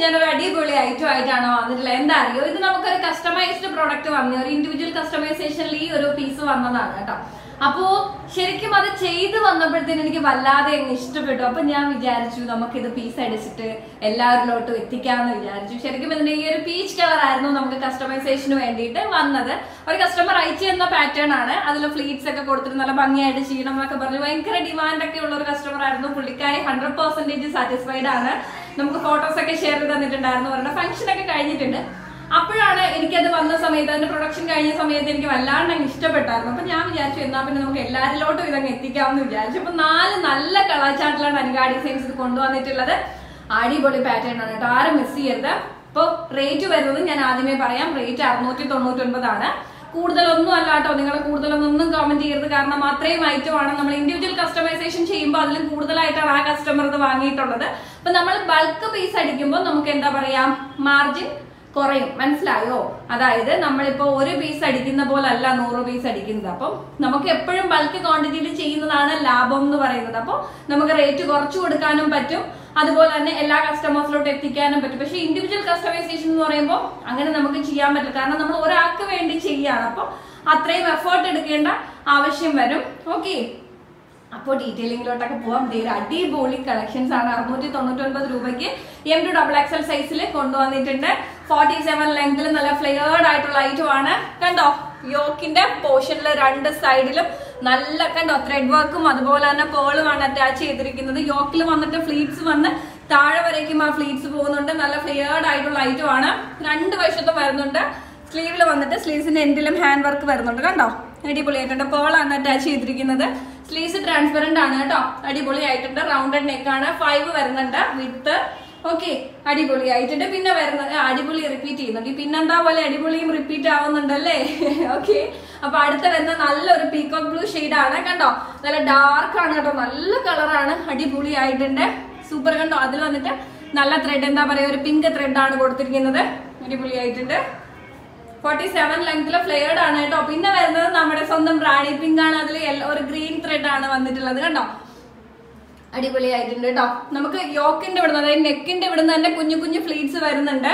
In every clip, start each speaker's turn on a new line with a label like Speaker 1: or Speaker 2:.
Speaker 1: ഞാനൊരു അടിപൊളി ഐറ്റം ആയിട്ടാണ് വന്നിട്ടുള്ളത് എന്താ അറിയോ ഇത് നമുക്കൊരു കസ്റ്റമൈസ്ഡ് പ്രോഡക്റ്റ് വന്നു ഒരു ഇൻഡിവിജ്വൽ കസ്റ്റമൈസേഷനിൽ ഈ ഒരു പീസ് വന്നതാണ് കേട്ടോ അപ്പോ ശരിക്കും അത് ചെയ്ത് വന്നപ്പോഴത്തേന് എനിക്ക് വല്ലാതെ അങ്ങ് ഇഷ്ടപ്പെട്ടു അപ്പൊ ഞാൻ വിചാരിച്ചു നമുക്കിത് പീസ് അടിച്ചിട്ട് എല്ലാവരിലോട്ടും എത്തിക്കാമെന്ന് വിചാരിച്ചു ശരിക്കും ഇതിന്റെ ഈ ഒരു പീച്ച് കളർ ആയിരുന്നു നമുക്ക് കസ്റ്റമൈസേഷന് വേണ്ടിയിട്ട് വന്നത് ഒരു കസ്റ്റമർ അയച്ചു തന്ന പാറ്റേൺ ആണ് അതിൽ ഫ്ലീറ്റ്സ് ഒക്കെ കൊടുത്തിട്ട് നല്ല ഭംഗിയായിട്ട് ചെയ്യണം എന്നൊക്കെ പറഞ്ഞു ഭയങ്കര ഡിമാൻഡ് ഒക്കെ ഉള്ള ഒരു കസ്റ്റമർ ആയിരുന്നു പുള്ളിക്കാരി ഹൺഡ്രഡ് പെർസെന്റേജ് സാറ്റിസ്ഫൈഡ് ആണ് നമുക്ക് ഫോട്ടോസ് ഒക്കെ ഷെയർ ചെയ്ത് തന്നിട്ടുണ്ടായിരുന്നു പറഞ്ഞ ഫംഗ്ഷൻ ഒക്കെ കഴിഞ്ഞിട്ടുണ്ട് അപ്പോഴാണ് എനിക്കത് വന്ന സമയത്ത് അതിന്റെ പ്രൊഡക്ഷൻ കഴിഞ്ഞ സമയത്ത് എനിക്ക് വല്ലാണ്ട് അങ്ങ് ഇഷ്ടപ്പെട്ടായിരുന്നു അപ്പൊ ഞാൻ വിചാരിച്ചു എന്നാ പിന്നെ നമുക്ക് എല്ലാവരിലോട്ടും ഇതങ്ങ് എത്തിക്കാമെന്ന് വിചാരിച്ചു അപ്പൊ നാല് നല്ല കളർചാട്ടിലാണ് അനുഗാ ഡിസൈൻസ് ഇത് കൊണ്ടുവന്നിട്ടുള്ളത് അടിപൊളി പാറ്റേൺ ആണ് കേട്ടോ ആരും മിസ് ചെയ്യരുത് ഇപ്പൊ റേറ്റ് വരുന്നത് ഞാൻ ആദ്യമേ പറയാം റേറ്റ് അറുന്നൂറ്റി തൊണ്ണൂറ്റി ഒൻപതാണ് കൂടുതലൊന്നും അല്ല കേട്ടോ നിങ്ങൾ കൂടുതലൊന്നും കമന്റ് ചെയ്യരുത് കാരണം അത്രയും ഐറ്റം ആണ് നമ്മൾ ഇൻഡിവിജ്വൽ കസ്റ്റമൈസേഷൻ ചെയ്യുമ്പോൾ അതിലും കൂടുതലായിട്ടാണ് ആ കസ്റ്റമർ ഇത് വാങ്ങിയിട്ടുള്ളത് അപ്പൊ നമ്മൾ ബൾക്ക് പീസ് അടിക്കുമ്പോൾ നമുക്ക് എന്താ പറയാ മാർജിൻ കുറയും മനസ്സിലായോ അതായത് നമ്മളിപ്പോ ഒരു പീസ് അടിക്കുന്ന പോലെ അല്ല നൂറ് പീസ് അടിക്കുന്നത് അപ്പം നമുക്ക് എപ്പോഴും ബൾക്ക് ക്വാണ്ടിറ്റിയിൽ ചെയ്യുന്നതാണ് ലാഭം എന്ന് പറയുന്നത് അപ്പോൾ നമുക്ക് റേറ്റ് കുറച്ചു കൊടുക്കാനും പറ്റും അതുപോലെ തന്നെ എല്ലാ കസ്റ്റമേഴ്സിലോട്ട് എത്തിക്കാനും പറ്റും പക്ഷേ ഇൻഡിവിജ്വൽ കസ്റ്റമൈസേഷൻ എന്ന് പറയുമ്പോൾ അങ്ങനെ നമുക്ക് ചെയ്യാൻ പറ്റില്ല കാരണം നമ്മൾ ഒരാൾക്ക് വേണ്ടി ചെയ്യാണ് അപ്പോൾ അത്രയും എഫേർട്ട് എടുക്കേണ്ട ആവശ്യം വരും ഓക്കെ അപ്പോൾ ഡീറ്റെയിലിംഗിലോട്ടൊക്കെ പോവാം ദേ ഒരു അടിപൊളി കളക്ഷൻസ് ആണ് അറുന്നൂറ്റി തൊണ്ണൂറ്റി ഒൻപത് രൂപയ്ക്ക് എം ടു ഡബിൾ എക്സൽ സൈസിൽ കൊണ്ടുവന്നിട്ടുണ്ട് ഫോർട്ടി സെവൻ ലെങ്തിൽ നല്ല ഫ്ലെയർഡ് ആയിട്ടുള്ള ഐറ്റം ആണ് കണ്ടോ യോക്കിന്റെ പോർഷനിൽ രണ്ട് സൈഡിലും നല്ല കണ്ടോ ത്രെഡ് വർക്കും അതുപോലെ തന്നെ പേളുമാണ് അറ്റാച്ച് ചെയ്തിരിക്കുന്നത് യോക്കിൽ വന്നിട്ട് ഫ്ലീറ്റ്സ് വന്ന് താഴെ വരേക്കും ആ ഫ്ലീറ്റ്സ് പോകുന്നുണ്ട് നല്ല ഫ്ലെയർഡ് ആയിട്ടുള്ള ഐറ്റം ആണ് രണ്ട് വശത്തും വരുന്നുണ്ട് സ്ലീവിൽ വന്നിട്ട് സ്ലീവ്സിന്റെ എൻഡിലും ഹാൻഡ് വർക്ക് വരുന്നുണ്ട് കണ്ടോ അടിപൊളിയായിട്ടുണ്ട് പേളാണ് അറ്റാച്ച് ചെയ്തിരിക്കുന്നത് സ്ലീവ്സ് ട്രാൻസ്പെറന്റ് ആണ് കേട്ടോ അടിപൊളിയായിട്ടുണ്ട് റൗണ്ടഡ് നെക്ക് ആണ് ഫൈവ് വരുന്നുണ്ട് വിത്ത് ഓക്കെ അടിപൊളിയായിട്ടുണ്ട് പിന്നെ വരുന്നത് ആ, അടിപൊളി റിപ്പീറ്റ് ചെയ്യുന്നുണ്ട് ഈ പിന്നെന്താ പോലെ അടിപൊളിയും റിപ്പീറ്റ് ആവുന്നുണ്ടല്ലേ ഓക്കെ അപ്പൊ അടുത്ത വരുന്ന നല്ലൊരു പീക്കോക്ക് ബ്ലൂ ആണ് കണ്ടോ നല്ല ഡാർക്ക് ആണ് കേട്ടോ നല്ല കളറാണ് അടിപൊളിയായിട്ടുണ്ട് സൂപ്പർ കണ്ടോ അതിൽ വന്നിട്ട് നല്ല ത്രെഡ് എന്താ പറയാ ഒരു പിങ്ക് ത്രെഡ് ആണ് കൊടുത്തിരിക്കുന്നത് അടിപൊളിയായിട്ടുണ്ട് ഫോർട്ടി സെവൻ ലെങ്തിലെ ഫ്ലെയർഡ് ആണ് കേട്ടോ പിന്നെ വരുന്നത് നമ്മുടെ സ്വന്തം റാണി പിങ്ക് ആണ് അതിൽ ഒരു ഗ്രീൻ ത്രെഡ് ആണ് വന്നിട്ടുള്ളത് കണ്ടോ അടിപൊളിയായിട്ടുണ്ട് കേട്ടോ നമുക്ക് യോക്കിന്റെ ഇവിടുന്ന് അതായത് നെക്കിന്റെ ഇവിടുന്ന് തന്നെ കുഞ്ഞു കുഞ്ഞു ഫ്ലീറ്റ്സ് വരുന്നുണ്ട്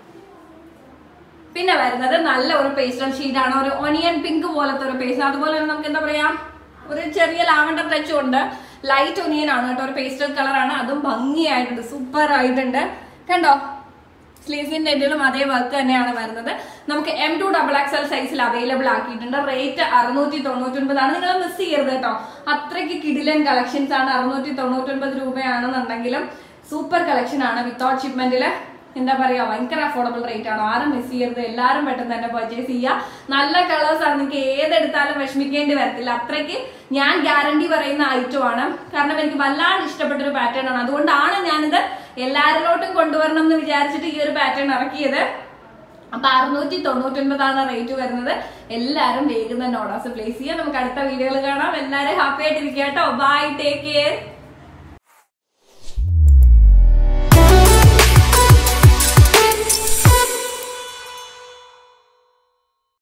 Speaker 1: പിന്നെ വരുന്നത് നല്ല ഒരു പേസ്റ്റൽ ഷീറ്റ് ആണ് ഒരു ഒനിയൻ പിങ്ക് പോലത്തെ ഒരു പേസ്റ്റ് അതുപോലെ തന്നെ നമുക്ക് എന്താ പറയാ ഒരു ചെറിയ ലാവണ്ടർ ടച്ചും ഉണ്ട് ലൈറ്റ് ഒനിയൻ ആണ് കേട്ടോ ഒരു പേസ്റ്റൽ കളർ ആണ് അതും ഭംഗിയായിട്ടുണ്ട് സൂപ്പർ ആയിട്ടുണ്ട് കണ്ടോ സ്ലീവ്സിന്റെ എഡിലും അതേ വർക്ക് തന്നെയാണ് വരുന്നത് നമുക്ക് M to double X L സൈസിൽ അവൈലബിൾ ആക്കിയിട്ടുണ്ട് റേറ്റ് അറുന്നൂറ്റി തൊണ്ണൂറ്റി ഒൻപതാണ് നിങ്ങൾ മിസ് ചെയ്യരുത് കേട്ടോ അത്രയ്ക്ക് കിടിലൻ കളക്ഷൻസ് ആണ് അറുന്നൂറ്റി തൊണ്ണൂറ്റി ഒൻപത് രൂപയാണെന്നുണ്ടെങ്കിലും സൂപ്പർ കളക്ഷൻ ആണ് വിത്തൗട്ട് ഷിപ്മെന്റില് എന്താ പറയാ ഭയങ്കര അഫോർഡബിൾ റേറ്റ് ആണ് ആരും മിസ് ചെയ്യരുത് എല്ലാവരും പെട്ടെന്ന് തന്നെ പർച്ചേസ് ചെയ്യുക നല്ല കളേഴ്സ് ആണ് നിങ്ങൾക്ക് ഏതെടുത്താലും വിഷമിക്കേണ്ടി വരത്തില്ല അത്രയ്ക്ക് ഞാൻ ഗ്യാരണ്ടി പറയുന്ന ഐറ്റം ആണ് കാരണം എനിക്ക് വല്ലാണ്ട് ഇഷ്ടപ്പെട്ട ഒരു പാറ്റേൺ ആണ് അതുകൊണ്ടാണ് ഞാനിത് എല്ലാവരിലോട്ടും കൊണ്ടുവരണം എന്ന് വിചാരിച്ചിട്ട് ഈ ഒരു പാറ്റേൺ ഇറക്കിയത് അപ്പൊ അറുന്നൂറ്റി തൊണ്ണൂറ്റി ഒൻപതാണ് റേറ്റ് വരുന്നത് എല്ലാവരും വേഗം തന്നെ ഓർഡേഴ്സ് പ്ലേസ് ചെയ്യാം നമുക്ക് അടുത്ത വീഡിയോകൾ കാണാം എല്ലാവരും ഹാപ്പി ആയിട്ടിരിക്കുക കേട്ടോ ബൈ ടേക്ക് കെയർ